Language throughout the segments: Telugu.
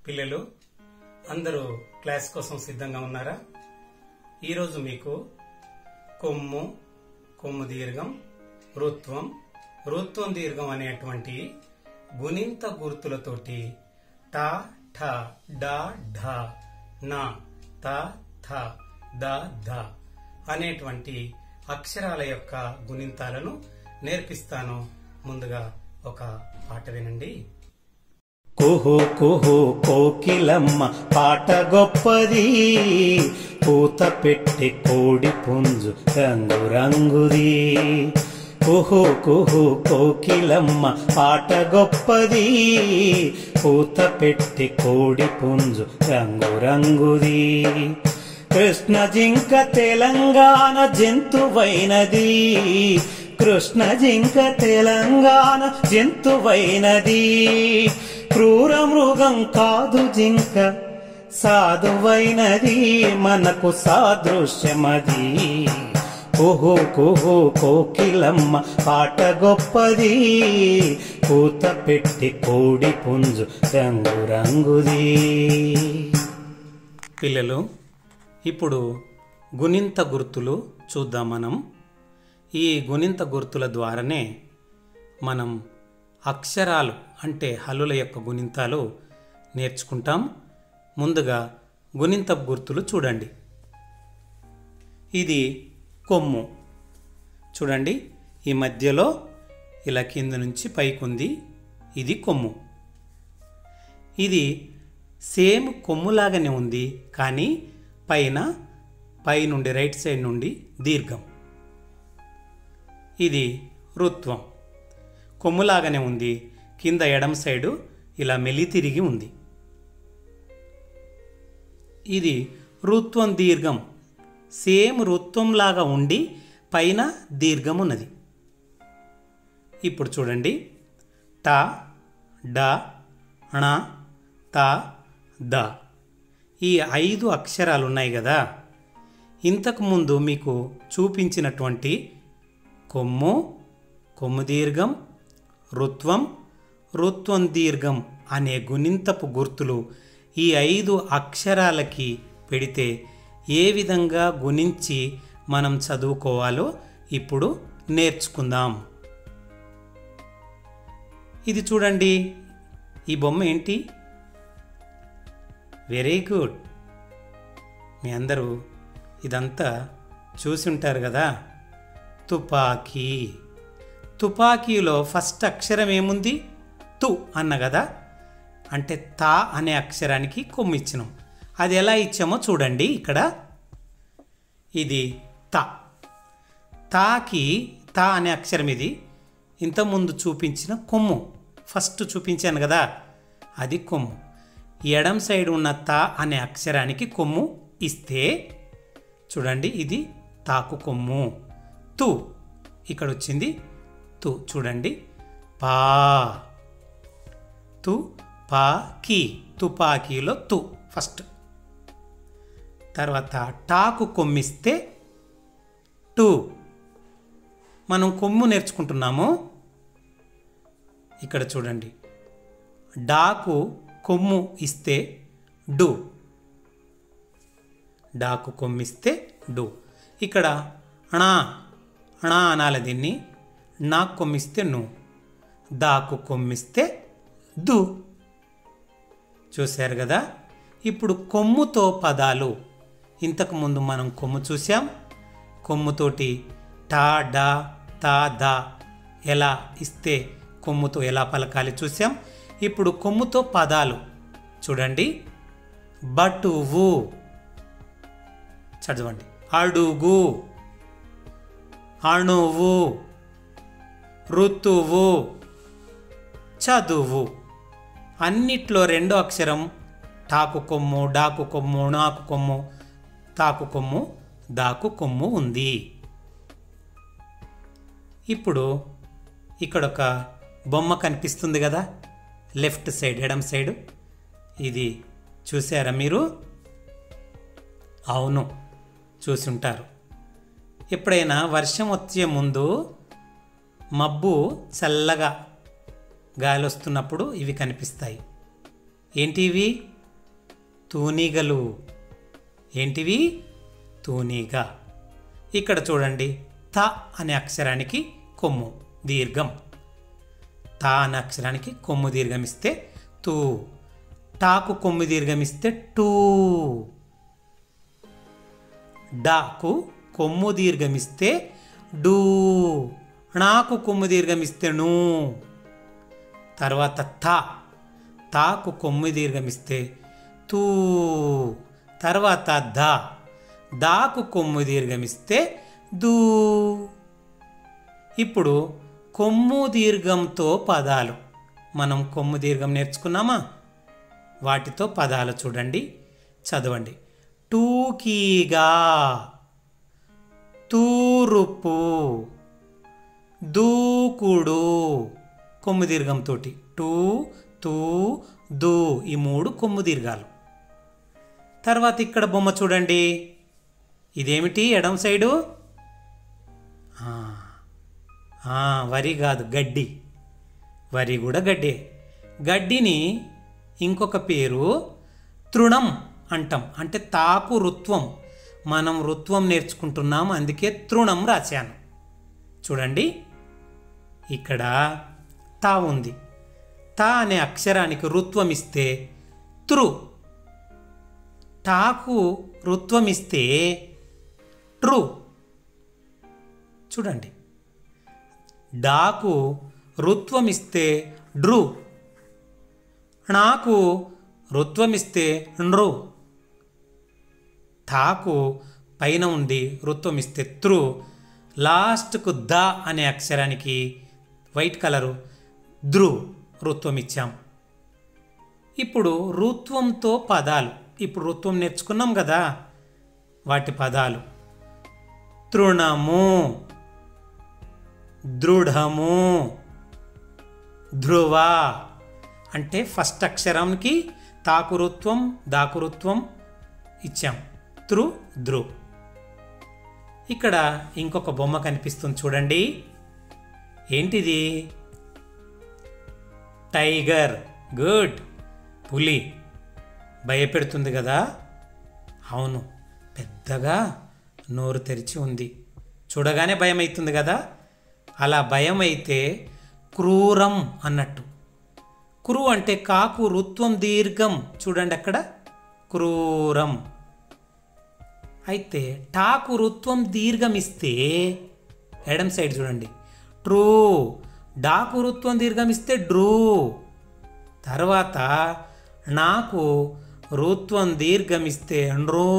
పిల్లలు అందరూ క్లాస్ కోసం సిద్ధంగా ఉన్నారా ఈరోజు మీకు కొమ్ము కొమ్ము దీర్ఘం రుత్వం రుత్వం దీర్ఘం అనేటువంటి గుణింత గుర్తులతోటి టా ఠ డా ఢ నా త థ ద ధ అనేటువంటి అక్షరాల యొక్క గుణింతాలను నేర్పిస్తాను ముందుగా ఒక పాట వినండి కుహు కుహు కోకిలమ్మ పాట గొప్పది పూత పెట్టి కోడి పుంజు రంగు రంగుది కుహు కుహు కోకిలమ్మ పాట గొప్పది పూత పెట్టి కోడి పుంజు రంగు రంగుది కృష్ణ జింక తెలంగాణ జంతువైనది కృష్ణ జింక తెలంగాణ జంతువైనది క్రూర మృగం కాదు జింక సాధువైనది మనకు సాదృశ్యమది కుహు కుహు కోకిలమ్మ పాట గొప్పది పూత పెట్టి కోడి పుంజు రంగు రంగుది పిల్లలు ఇప్పుడు గుణింత గుర్తులు చూద్దాం మనం ఈ గుణింత గుర్తుల ద్వారానే మనం అక్షరాలు అంటే హల్లుల యొక్క గుణింతాలు నేర్చుకుంటాం ముందుగా గుణింత గుర్తులు చూడండి ఇది కొమ్ము చూడండి ఈ మధ్యలో ఇలా కింద నుంచి పైకుంది ఇది కొమ్ము ఇది సేమ్ కొమ్ములాగానే ఉంది కానీ పైన పై నుండి రైట్ సైడ్ నుండి దీర్ఘం ఇది రుత్వం కొమ్ములాగానే ఉంది కింద ఎడం సైడు ఇలా మెలి తిరిగి ఉంది ఇది రుత్వం దీర్ఘం సేమ్ రుత్వంలాగా ఉండి పైన దీర్ఘం ఉన్నది ఇప్పుడు చూడండి ట డ ణ త ద ఈ ఐదు అక్షరాలు ఉన్నాయి కదా ఇంతకు ముందు మీకు చూపించినటువంటి కొమ్ము కొమ్ము దీర్ఘం రుత్వం రుత్వం దీర్ఘం అనే గుణింతపు గుర్తులు ఈ ఐదు అక్షరాలకి పెడితే ఏ విధంగా గుణించి మనం చదువుకోవాలో ఇప్పుడు నేర్చుకుందాం ఇది చూడండి ఈ బొమ్మ ఏంటి వెరీ గుడ్ మీ అందరూ ఇదంతా చూసి ఉంటారు కదా తుపాకీ తుపాకీలో ఫస్ట్ అక్షరం ఏముంది తు అన్న కదా అంటే తా అనే అక్షరానికి కొమ్ము ఇచ్చినాం అది ఎలా ఇచ్చామో చూడండి ఇక్కడ ఇది త తాకి తా అనే అక్షరం ఇది ఇంతకుముందు చూపించిన కొమ్ము ఫస్ట్ చూపించాను కదా అది కొమ్ము ఎడం సైడ్ ఉన్న తా అనే అక్షరానికి కొమ్ము ఇస్తే చూడండి ఇది తాకు కొమ్ము తు ఇక్కడ వచ్చింది తు చూడండి పా తు పా కీ తుపాకీలో తు ఫస్ట్ తర్వాత టాకు కొమ్మిస్తే టు మనం కొమ్ము నేర్చుకుంటున్నాము ఇక్కడ చూడండి డాకు కొమ్ము ఇస్తే డు డాకు కొమ్మిస్తే డు ఇక్కడ అణా అణా అనాలి దీన్ని నాకు కొమ్మిస్తే ను దాకు కొమ్మిస్తే దు చూశారు కదా ఇప్పుడు కొమ్ముతో పదాలు ఇంతకుముందు మనం కొమ్ము చూసాం కొమ్ముతోటి టా డా తా దా ఎలా ఇస్తే కొమ్ముతో ఎలా పలకాలి చూసాం ఇప్పుడు కొమ్ముతో పదాలు చూడండి బటువు చదవండి అడుగు అణువు ఋతువు చదువు అన్నిట్లో రెండో అక్షరం టాకు కొమ్ము డాకు కొమ్ము నాకు కొమ్ము తాకు కొమ్ము దాకు కొమ్ము ఉంది ఇప్పుడు ఇక్కడ ఒక బొమ్మ కనిపిస్తుంది కదా లెఫ్ట్ సైడ్ ఎడం సైడ్ ఇది చూసారా మీరు అవును చూసుంటారు ఎప్పుడైనా వర్షం వచ్చే ముందు మబ్బు చల్లగా గాలి వస్తున్నప్పుడు ఇవి కనిపిస్తాయి ఏంటి ఇవి తూనిగలు ఏంటివి తూనిగ ఇక్కడ చూడండి త అనే అక్షరానికి కొమ్ము దీర్ఘం తా అనే అక్షరానికి కొమ్ము దీర్ఘమిస్తే తూ టాకు కొమ్ము దీర్ఘమిస్తే టూ డాకు కొమ్ము దీర్ఘమిస్తే డూ నాకు కొమ్ము దీర్ఘమిస్తే ను తర్వాత థ తాకు కొమ్ము దీర్ఘమిస్తే తూ తర్వాత ద దాకు కొమ్ము దీర్ఘమిస్తే దూ ఇప్పుడు కొమ్ము దీర్ఘంతో పదాలు మనం కొమ్ము దీర్ఘం నేర్చుకున్నామా వాటితో పదాలు చూడండి చదవండి టూకీగా తూరుపు దూకుడు కొమ్ము దీర్ఘంతో టూ తూ దూ ఈ మూడు కొమ్ము దీర్ఘాలు తర్వాత ఇక్కడ బొమ్మ చూడండి ఇదేమిటి ఎడం సైడు ఆ, ఆ, వరి కాదు గడ్డి వరి కూడా గడ్డే గడ్డిని ఇంకొక పేరు తృణం అంటాం అంటే తాకు రుత్వం మనం రుత్వం నేర్చుకుంటున్నాం అందుకే తృణం రాశాను చూడండి ఇక్కడ తా ఉంది తా అనే అక్షరానికి రుత్వం ఇస్తే త్రు టాకు రుత్వం ఇస్తే ట్రూ చూడండి డాకు రుత్వం ఇస్తే డ్రు నాకు రుత్వం ఇస్తే నృ తాకు పైన ఉండి రుత్వం ఇస్తే త్రు లాస్ట్కు ద అనే అక్షరానికి వైట్ కలరు ధ్రు రుత్వం ఇచ్చాం ఇప్పుడు రుత్వంతో పదాలు ఇప్పుడు రుత్వం నేర్చుకున్నాం కదా వాటి పదాలు తృణము దృఢము ధ్రువ అంటే ఫస్ట్ అక్షరంకి తాకురుత్వం దాకురుత్వం ఇచ్చాం త్రు ధ్రు ఇక్కడ ఇంకొక బొమ్మ కనిపిస్తుంది చూడండి ఏంటిది టైగర్ గుడ్ పులి భయపెడుతుంది కదా అవును పెద్దగా నోరు తెరిచి ఉంది చూడగానే భయం అవుతుంది కదా అలా భయం అయితే క్రూరం అన్నట్టు క్రూ అంటే కాకు రుత్వం దీర్ఘం చూడండి అక్కడ క్రూరం అయితే టాకు రుత్వం దీర్ఘం ఇస్తే ఎడం సైడ్ చూడండి ట్రూ డాకు రుత్వం దీర్ఘం ఇస్తే డ్రూ తర్వాత నాకు రుత్వం దీర్ఘమిస్తే నృ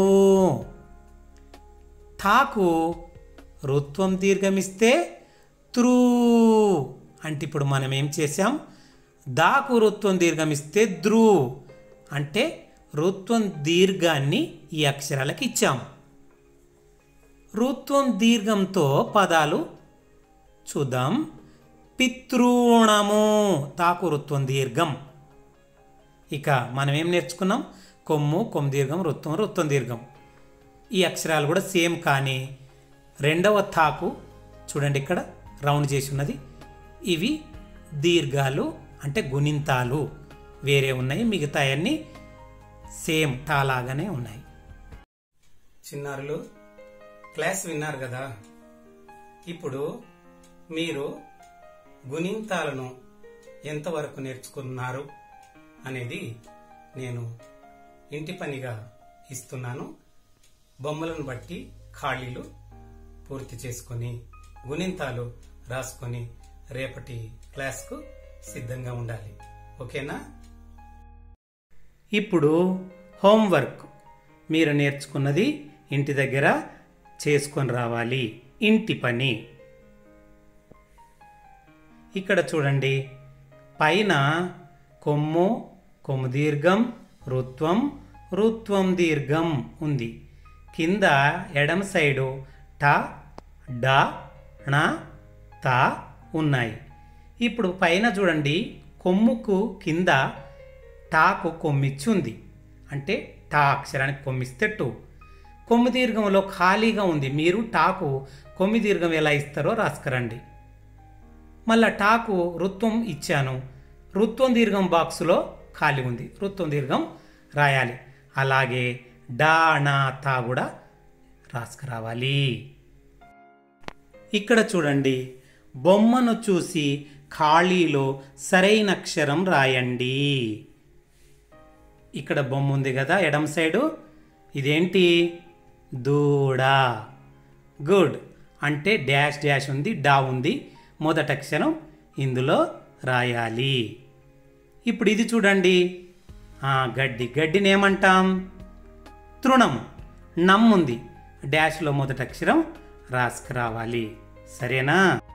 తాకు రుత్వం దీర్ఘమిస్తే త్రూ అంటే ఇప్పుడు మనం ఏం చేసాం దాకు రుత్వం దీర్ఘమిస్తే ధ్రు అంటే రుత్వం దీర్ఘాన్ని ఈ అక్షరాలకు ఇచ్చాం రుత్వం దీర్ఘంతో పదాలు చూద్దాం పితృణము తాకు రుత్వం దీర్ఘం ఇక మనం ఏం నేర్చుకున్నాం కొమ్ము కొమ్ము దీర్ఘం రుత్వం రుత్వం దీర్ఘం ఈ అక్షరాలు కూడా సేమ్ కానీ రెండవ తాకు చూడండి ఇక్కడ రౌండ్ చేసి ఉన్నది ఇవి దీర్ఘాలు అంటే గుణింతాలు వేరే ఉన్నాయి మిగతా అన్నీ సేమ్ టాలాగానే ఉన్నాయి చిన్నారులు క్లాస్ విన్నారు కదా ఇప్పుడు మీరు గుణింతాలను ఎంతవరకు నేర్చుకున్నారు అనేది నేను ఇంటి పనిగా ఇస్తున్నాను బొమ్మలను బట్టి ఖాళీలు పూర్తి చేసుకొని గుణింతాలు రాసుకొని రేపటి క్లాస్కు సిద్ధంగా ఉండాలి ఓకేనా ఇప్పుడు హోంవర్క్ మీరు నేర్చుకున్నది ఇంటి దగ్గర చేసుకొని రావాలి ఇంటి పని ఇక్కడ చూడండి పైన కొమ్ము కొమ్ము దీర్ఘం రుత్వం రుత్వం దీర్ఘం ఉంది కింద ఎడమ సైడు ట డ ణ త ఉన్నాయి ఇప్పుడు పైన చూడండి కొమ్ముకు కింద టాకు కొమ్మిచ్చి ఉంది అంటే టా అక్షరానికి కొమ్మిస్తే టూ కొమ్ము దీర్ఘంలో ఖాళీగా ఉంది మీరు టాకు కొమ్మి దీర్ఘం ఎలా ఇస్తారో రాసుకురండి మళ్ళా టాకు రుత్వం ఇచ్చాను రుత్వం దీర్ఘం బాక్సులో ఖాళీ ఉంది రుత్వం దీర్ఘం రాయాలి అలాగే డా నా తా కూడా రాసుకురావాలి ఇక్కడ చూడండి బొమ్మను చూసి ఖాళీలో సరైన అక్షరం రాయండి ఇక్కడ బొమ్మ ఉంది కదా ఎడం సైడు ఇదేంటి దూడ గుడ్ అంటే డాష్ డాష్ ఉంది డా ఉంది మొదటి అక్షరం ఇందులో రాయాలి ఇప్పుడు ఇది చూడండి ఆ, గడ్డి గడ్డిని ఏమంటాం తృణం నమ్ముంది డాష్లో మొదటి అక్షరం రాసుకురావాలి సరేనా